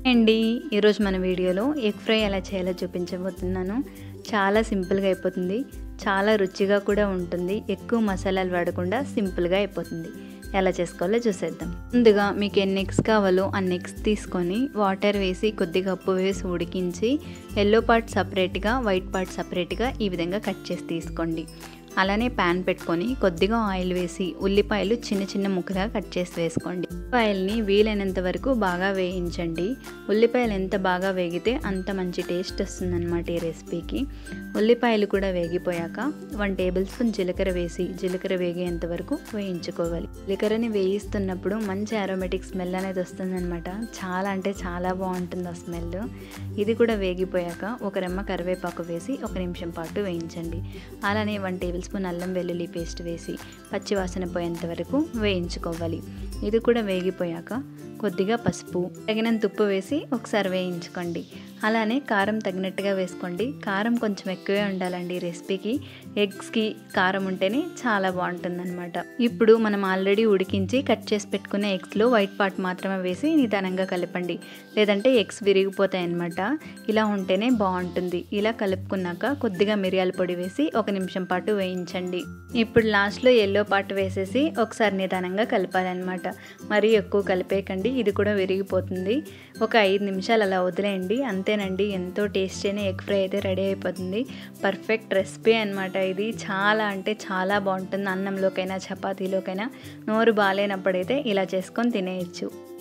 అండి ఈరోజు మన వీడియోలో ఎగ్ ఫ్రై ఎలా చేయాలో చూపించబోతున్నాను చాలా సింపుల్గా అయిపోతుంది చాలా రుచిగా కూడా ఉంటుంది ఎక్కువ మసాలాలు వాడకుండా సింపుల్గా అయిపోతుంది ఎలా చేసుకోవాలో చూసేద్దాం ముందుగా మీకు ఎన్ని ఎగ్స్ కావాలో అన్ని ఎగ్స్ తీసుకొని వాటర్ వేసి కొద్దిగా ఉప్పు వేసి ఉడికించి ఎల్లో పార్ట్ సపరేట్గా వైట్ పార్ట్ సపరేట్గా ఈ విధంగా కట్ చేసి తీసుకోండి అలానే ప్యాన్ పెట్టుకొని కొద్దిగా ఆయిల్ వేసి ఉల్లిపాయలు చిన్న చిన్న ముక్కగా కట్ చేసి వేసుకోండి ఉల్లిపాయల్ని వీలైనంత వరకు బాగా వేయించండి ఉల్లిపాయలు ఎంత బాగా వేగితే అంత మంచి టేస్ట్ వస్తుందన్నమాట ఈ రెసిపీకి ఉల్లిపాయలు కూడా వేగిపోయాక వన్ టేబుల్ స్పూన్ జీలకర్ర వేసి జీలకర్ర వేగేంత వరకు వేయించుకోవాలి జీలకర్రని వేయిస్తున్నప్పుడు మంచి అరోమేటిక్ స్మెల్ అనేది వస్తుందన్నమాట చాలా అంటే చాలా బాగుంటుంది ఆ స్మెల్ ఇది కూడా వేగిపోయాక ఒక రెమ్మ కరివేపాకు వేసి ఒక నిమిషం పాటు వేయించండి అలానే వన్ టేబుల్ స్పూన్ అల్లం వెల్లుల్లి పేస్ట్ వేసి పచ్చివాసన పోయేంత వరకు వేయించుకోవాలి ఇది కూడా వేగిపోయాక కొద్దిగా పసుపు తగినంత ఉప్పు వేసి ఒకసారి వేయించుకోండి అలానే కారం తగినట్టుగా వేసుకోండి కారం కొంచెం ఎక్కువే ఉండాలండి ఈ రెసిపీకి ఎగ్స్కి కారం ఉంటేనే చాలా బాగుంటుందన్నమాట ఇప్పుడు మనం ఆల్రెడీ ఉడికించి కట్ చేసి పెట్టుకున్న ఎగ్స్లో వైట్ పార్ట్ మాత్రమే వేసి నిదానంగా కలపండి లేదంటే ఎగ్స్ విరిగిపోతాయి అన్నమాట ఇలా ఉంటేనే బాగుంటుంది ఇలా కలుపుకున్నాక కొద్దిగా మిరియాల పొడి వేసి ఒక నిమిషం పాటు వేయించండి ఇప్పుడు లాస్ట్లో ఎల్లో పార్ట్ వేసేసి ఒకసారి నిదానంగా కలపాలన్నమాట మరీ ఎక్కువ కలిపేయకండి ఇది కూడా విరిగిపోతుంది ఒక ఐదు నిమిషాలు అలా వదిలేయండి అంతేనండి ఎంతో టేస్టీ అయిన ఎగ్ ఫ్రై అయితే రెడీ అయిపోతుంది పర్ఫెక్ట్ రెసిపీ అనమాట ఇది చాలా అంటే చాలా బాగుంటుంది అన్నంలోకైనా చపాతీలోకైనా నోరు బాగాలేనప్పుడైతే ఇలా చేసుకొని తినేయచ్చు